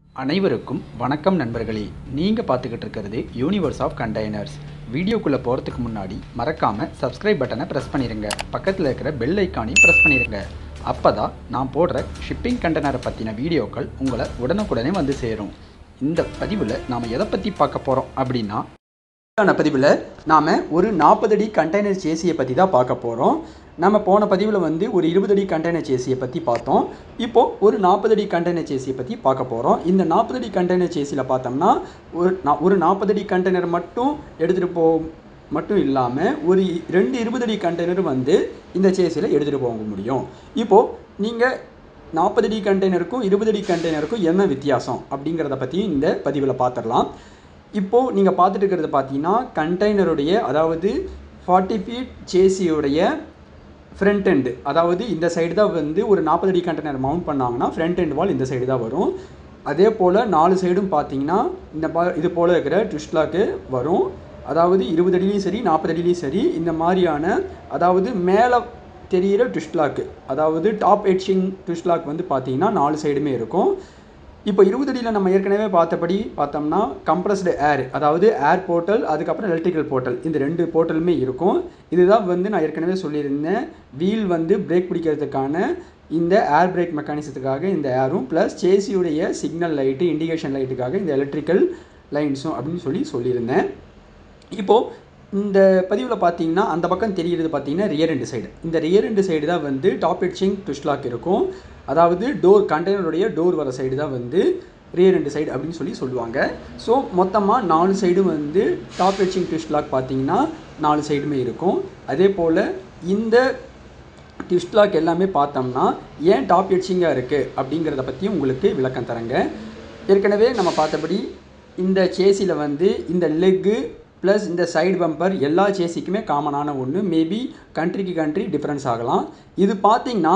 அனைவருக்கும் வணக்கம் நண்பர்களே நீங்கள் பார்த்துக்கிட்டு இருக்கிறது யூனிவர்ஸ் ஆஃப் கண்டெய்னர்ஸ் வீடியோக்குள்ளே போகிறதுக்கு முன்னாடி மறக்காமல் சப்ஸ்கிரைப் பட்டனை ப்ரெஸ் பண்ணிடுங்க பக்கத்தில் இருக்கிற பெல் ஐக்கானையும் ப்ரெஸ் பண்ணிடுங்க அப்போ தான் நான் போடுற ஷிப்பிங் கண்டெய்னரை பற்றின வீடியோக்கள் உங்களை உடனுக்குடனே வந்து சேரும் இந்த பதிவில் நாம் எதை பற்றி பார்க்க போகிறோம் அப்படின்னா ஆன பதிவில் நாம் ஒரு நாற்பது அடி கண்டெய்னர் சேசியை பற்றி தான் பார்க்க போகிறோம் நம்ம போன பதிவில் வந்து ஒரு இருபது அடி கண்டெய்னர் சேசியை பற்றி பார்த்தோம் இப்போது ஒரு நாற்பது அடி கண்டெய்னர் சேசியை பற்றி பார்க்க போகிறோம் இந்த நாற்பது அடி கண்டெய்னர் சேசியில் பார்த்தோம்னா ஒரு நா- ஒரு நாற்பது அடி கண்டெய்னர் மட்டும் எடுத்துகிட்டு போ மட்டும் இல்லாமல் ஒரு இ- ரெண்டு இருபது அடி கண்டெய்னர் வந்து இந்த சேசியில் எடுத்துகிட்டு போக முடியும் இப்போது நீங்கள் நாற்பது அடி கண்டெய்னருக்கும் இருபது அடி கண்டெய்னருக்கும் என்ன வித்தியாசம் அப்படிங்கிறத பற்றி இந்த பதிவில் பார்த்துடலாம் இப்போது நீங்கள் பார்த்துட்டு இருக்கிறது பார்த்தீங்கன்னா கண்டெய்னருடைய அதாவது ஃபார்ட்டி ஃபீட் சேசியுடைய ஃப்ரண்ட் எண்டு அதாவது இந்த சைடு தான் வந்து ஒரு நாற்பது அடி கண்டெய்னர் மவுண்ட் பண்ணாங்கன்னா ஃப்ரண்ட் எண்ட் வால் இந்த சைடு தான் வரும் அதே போல் நாலு சைடும் பார்த்தீங்கன்னா இந்த பா இது போல் இருக்கிற ட்விஸ்ட்லாக்கு வரும் அதாவது இருபது அடிலையும் சரி நாற்பது அடிலையும் சரி இந்த மாதிரியான அதாவது மேலே தெரிகிற ட்விஸ்ட்லாக்கு அதாவது டாப் எட்சிங் ட்விஸ்ட்லாக் வந்து பார்த்தீங்கன்னா நாலு சைடுமே இருக்கும் இப்போ இருபது அடியில் நம்ம ஏற்கனவே பார்த்தபடி பார்த்தோம்னா கம்ப்ரஸ்டு ஏர் அதாவது ஏர் போர்ட்டல் அதுக்கப்புறம் எலக்ட்ரிக்கல் போர்ட்டல் இந்த ரெண்டு போர்ட்டலுமே இருக்கும் இதுதான் வந்து நான் ஏற்கனவே சொல்லியிருந்தேன் வீல் வந்து பிரேக் பிடிக்கிறதுக்கான இந்த ஏர் பிரேக் மெக்கானிசத்துக்காக இந்த ஏரும் ப்ளஸ் சேசியுடைய சிக்னல் லைட்டு இண்டிகேஷன் லைட்டுக்காக இந்த எலக்ட்ரிக்கல் லைன்ஸும் அப்படின்னு சொல்லி சொல்லியிருந்தேன் இப்போது இந்த பதிவில் பார்த்தீங்கன்னா அந்த பக்கம் தெரிகிறது பார்த்தீங்கன்னா ரியர் ரெண்டு சைடு இந்த ரியர் ரெண்டு சைடு தான் வந்து டாப் எட்சிங் ட்விஸ்ட்லாக் இருக்கும் அதாவது டோர் கண்டெய்னருடைய டோர் வர சைடு தான் வந்து ரியர் ரெண்டு சைடு அப்படின்னு சொல்லி சொல்லுவாங்க ஸோ மொத்தமாக நாலு சைடும் வந்து டாப் எட்சிங் ட்விஸ்ட்லாக் பார்த்தீங்கன்னா நாலு சைடுமே இருக்கும் அதே போல் இந்த ட்விஸ்ட்லாக் எல்லாமே பார்த்தோம்னா ஏன் டாப் எட்சிங்காக இருக்குது அப்படிங்கிறத பற்றி உங்களுக்கு விளக்கம் தரேங்க ஏற்கனவே நம்ம பார்த்தபடி இந்த சேசியில் வந்து இந்த லெக்கு ப்ளஸ் இந்த சைடு பம்பர் எல்லா சேசிக்குமே காமனான ஒன்று மேபி கண்ட்ரிக்கு கண்ட்ரி டிஃப்ரென்ஸ் ஆகலாம் இது பார்த்தீங்கன்னா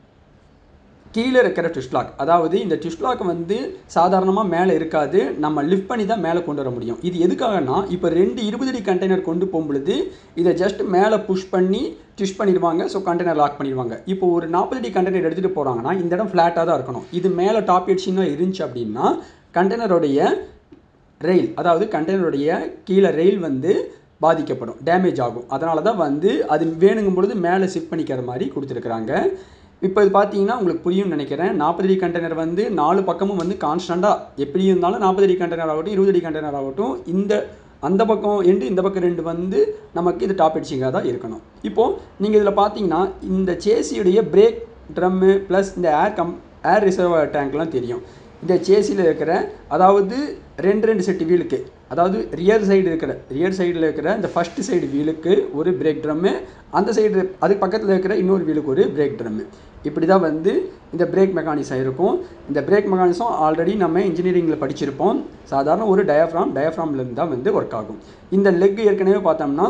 கீழே இருக்கிற ட்விஸ்ட்லாக் அதாவது இந்த ட்விஸ்ட்லாக் வந்து சாதாரணமாக மேலே இருக்காது நம்ம லிஃப்ட் பண்ணி தான் மேலே கொண்டு வர முடியும் இது எதுக்காகனா இப்போ ரெண்டு இருபது அடி கண்டெய்னர் கொண்டு போகும்பொழுது இதை ஜஸ்ட் மேலே புஷ் பண்ணி ட்விஸ்ட் பண்ணிடுவாங்க ஸோ கண்டெய்னர் லாக் பண்ணிடுவாங்க இப்போ ஒரு நாற்பது அடி கண்டெய்னர் எடுத்துகிட்டு போகிறாங்கன்னா இந்த இடம் ஃப்ளாட்டாக தான் இருக்கணும் இது மேலே டாப் எட்சிங்காக இருந்துச்சு அப்படின்னா கண்டெய்னருடைய ரெயில் அதாவது கண்டெய்னருடைய கீழே ரெயில் வந்து பாதிக்கப்படும் டேமேஜ் ஆகும் அதனால தான் வந்து அது வேணுங்கும் பொழுது மேலே ஷிஃப்ட் பண்ணிக்கிற மாதிரி கொடுத்துருக்குறாங்க இப்போ இது பார்த்தீங்கன்னா உங்களுக்கு புரியும்னு நினைக்கிறேன் நாற்பது அடி கண்டெய்னர் வந்து நாலு பக்கமும் வந்து கான்ஸ்டண்ட்டாக எப்படி இருந்தாலும் நாற்பது அடி கண்டெய்னர் ஆகட்டும் இருபது அடி கண்டெய்னர் ஆகட்டும் இந்த அந்த பக்கம் எண்டு இந்த பக்கம் ரெண்டு வந்து நமக்கு இது டாப் எட்சிங்காக தான் இருக்கணும் இப்போது நீங்கள் இதில் பார்த்தீங்கன்னா இந்த சேசியுடைய பிரேக் ட்ரம்மு ப்ளஸ் இந்த ஏர் கம் ஏர் ரிசர்வ் டேங்க்லாம் தெரியும் இந்த சேசியில் இருக்கிற அதாவது ரெண்டு ரெண்டு செட்டு வீலுக்கு அதாவது ரியர் சைடு இருக்கிற ரியர் சைடில் இருக்கிற இந்த ஃபஸ்ட்டு சைடு வீலுக்கு ஒரு பிரேக் ட்ரம்மு அந்த சைடு அதுக்கு பக்கத்தில் இருக்கிற இன்னொரு வீலுக்கு ஒரு பிரேக் ட்ரம்மு இப்படி தான் வந்து இந்த பிரேக் மெக்கானிசம் இருக்கும் இந்த பிரேக் மெக்கானிசம் ஆல்ரெடி நம்ம இன்ஜினியரிங்கில் படிச்சிருப்போம் சாதாரண ஒரு டயஃப்ராம் டயஃப்ராம்லேருந்து தான் வந்து ஒர்க் ஆகும் இந்த லெக் ஏற்கனவே பார்த்தோம்னா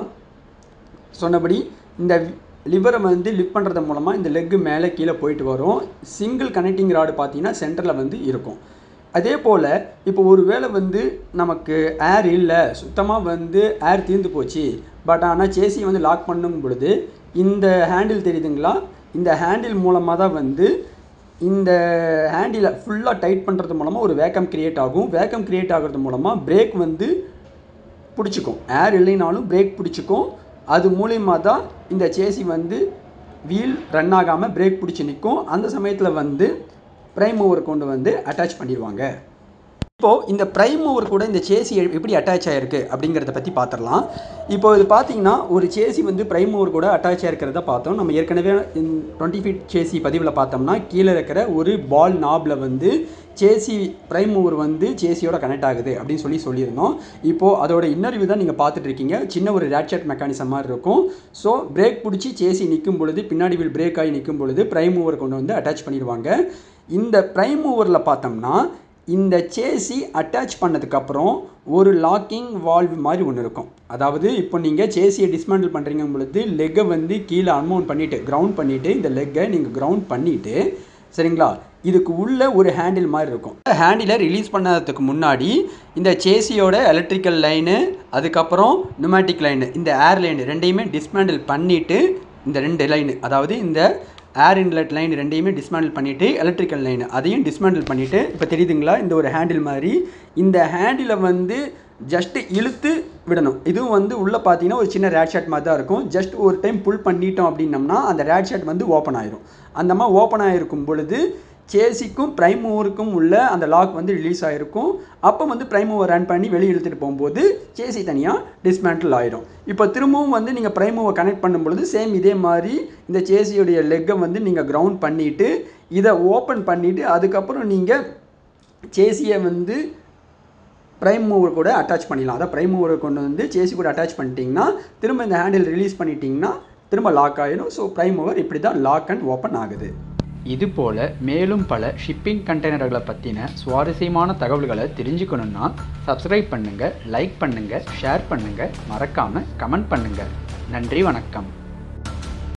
சொன்னபடி இந்த லிவரை வந்து லிஃப்ட் பண்ணுறது மூலமாக இந்த லெக்கு மேலே கீழே போயிட்டு வரும் சிங்கிள் கனெக்டிங் ராடு பார்த்தீங்கன்னா சென்டரில் வந்து இருக்கும் அதே போல் இப்போ ஒரு வேளை வந்து நமக்கு ஏர் இல்லை சுத்தமாக வந்து ஏர் தீர்ந்து போச்சு பட் ஆனால் சேசியை வந்து லாக் பண்ணும் பொழுது இந்த ஹேண்டில் தெரியுதுங்களா இந்த ஹேண்டில் மூலமாக தான் வந்து இந்த ஹேண்டிலை ஃபுல்லாக டைட் பண்ணுறது மூலமாக ஒரு வேக்கம் கிரியேட் ஆகும் வேக்கம் கிரியேட் ஆகிறது மூலமாக பிரேக் வந்து பிடிச்சிக்கும் ஏர் இல்லைனாலும் பிரேக் பிடிச்சிக்கும் அது மூலியமாக தான் இந்த சேசி வந்து வீல் ரன் ஆகாமல் பிரேக் பிடிச்சி நிற்கும் அந்த சமயத்தில் வந்து ப்ரைம் மூவர் கொண்டு வந்து அட்டாச் பண்ணிடுவாங்க இப்போது இந்த ப்ரைம் மூவர் கூட இந்த சேசி எ- எப்படி அட்டாச் ஆகிருக்கு அப்படிங்கிறத பற்றி பார்த்துடலாம் இப்போ இது பார்த்தீங்கன்னா ஒரு சேசி வந்து ப்ரைம் மூவர் கூட அட்டாச் ஆகிருக்கிறத பார்த்தோம் நம்ம ஏற்கனவே டுவெண்ட்டி ஃபீட் சேசி பதிவில் பார்த்தோம்னா கீழே இருக்கிற ஒரு பால் நாபில் வந்து சேசி ப்ரைம் மூவர் வந்து சேசியோட கனெக்ட் ஆகுது அப்படின்னு சொல்லி சொல்லியிருந்தோம் இப்போது அதோட இன்னர்வியூ தான் நீங்கள் பார்த்துட்டு இருக்கீங்க சின்ன ஒரு ரேட்செட் மெக்கானிசம் மாதிரி இருக்கும் ஸோ பிரேக் பிடிச்சி சேசி நிற்கும் பொழுது பின்னாடி வீல் பிரேக் ஆகி நிற்கும் பொழுது ப்ரைம் மூவர் கொண்டு வந்து அட்டாச் பண்ணிடுவாங்க இந்த ப்ரைம் மூவரில் பார்த்தோம்னா இந்த சேசி அட்டாச் பண்ணதுக்கப்புறம் ஒரு லாக்கிங் வால்வ் மாதிரி ஒன்று இருக்கும் அதாவது இப்போ நீங்கள் சேசியை டிஸ்மேண்டில் பண்ணுறீங்க பொழுது லெக்கை வந்து கீழே அன்மவுண்ட் பண்ணிவிட்டு கிரவுண்ட் பண்ணிவிட்டு இந்த லெக்கை நீங்கள் கிரவுண்ட் பண்ணிவிட்டு சரிங்களா இதுக்கு உள்ள ஒரு ஹேண்டில் மாதிரி இருக்கும் ஹேண்டிலை ரிலீஸ் பண்ணதுக்கு முன்னாடி இந்த சேசியோட எலக்ட்ரிக்கல் லைனு அதுக்கப்புறம் நுமேட்டிக் லைனு இந்த ஏர் லைனு ரெண்டையுமே டிஸ்மேண்டில் பண்ணிவிட்டு இந்த ரெண்டு லைனு அதாவது இந்த ஏர் இன்லெட் லைன் ரெண்டையுமே டிஸ்மேண்டில் பண்ணிவிட்டு எலக்ட்ரிக்கல் லைன் அதையும் டிஸ்மேண்டில் பண்ணிவிட்டு இப்போ தெரியுதுங்களா இந்த ஒரு ஹேண்டில் மாதிரி இந்த ஹேண்டிலை வந்து ஜஸ்ட்டு இழுத்து விடணும் இதுவும் வந்து உள்ளே பார்த்தீங்கன்னா ஒரு சின்ன ரேட் ஷாட் மாதிரி தான் இருக்கும் ஜஸ்ட் ஒரு டைம் புல் பண்ணிட்டோம் அப்படின்னம்னா அந்த ரேட் ஷாட் வந்து ஓப்பன் ஆயிரும் அந்த மாதிரி ஓப்பன் ஆகிருக்கும் பொழுது சேசிக்கும் ப்ரைம் மூவருக்கும் உள்ள அந்த லாக் வந்து ரிலீஸ் ஆகிருக்கும் அப்போ வந்து ப்ரைம் மூவர் ரன் பண்ணி வெளியே இழுத்துட்டு போகும்போது சேசி தனியாக டிஸ்மேண்டில் ஆயிடும் இப்போ திரும்பவும் வந்து நீங்கள் ப்ரைம் மூவை கனெக்ட் பண்ணும் பொழுது சேம் இதே மாதிரி இந்த சேசியோடைய லெக்கை வந்து நீங்கள் கிரவுண்ட் பண்ணிவிட்டு இதை ஓப்பன் பண்ணிவிட்டு அதுக்கப்புறம் நீங்கள் சேசியை வந்து ப்ரைம் மூவர் கூட அட்டாச் பண்ணிடலாம் அதான் ப்ரைம் மூவரை கொண்டு வந்து சேசி கூட அட்டாச் பண்ணிட்டீங்கன்னா திரும்ப இந்த ஹேண்டில் ரிலீஸ் பண்ணிட்டீங்கன்னா திரும்ப லாக் ஆகிடும் ஸோ ப்ரைம் மூவர் இப்படி தான் லாக் அண்ட் ஓப்பன் ஆகுது இது போல மேலும் பல ஷிப்பிங் கண்டெய்னர்களை பற்றின சுவாரஸ்யமான தகவல்களை தெரிஞ்சுக்கணுன்னா சப்ஸ்கிரைப் பண்ணுங்கள் லைக் பண்ணுங்கள் ஷேர் பண்ணுங்கள் மறக்காமல் கமெண்ட் பண்ணுங்கள் நன்றி வணக்கம்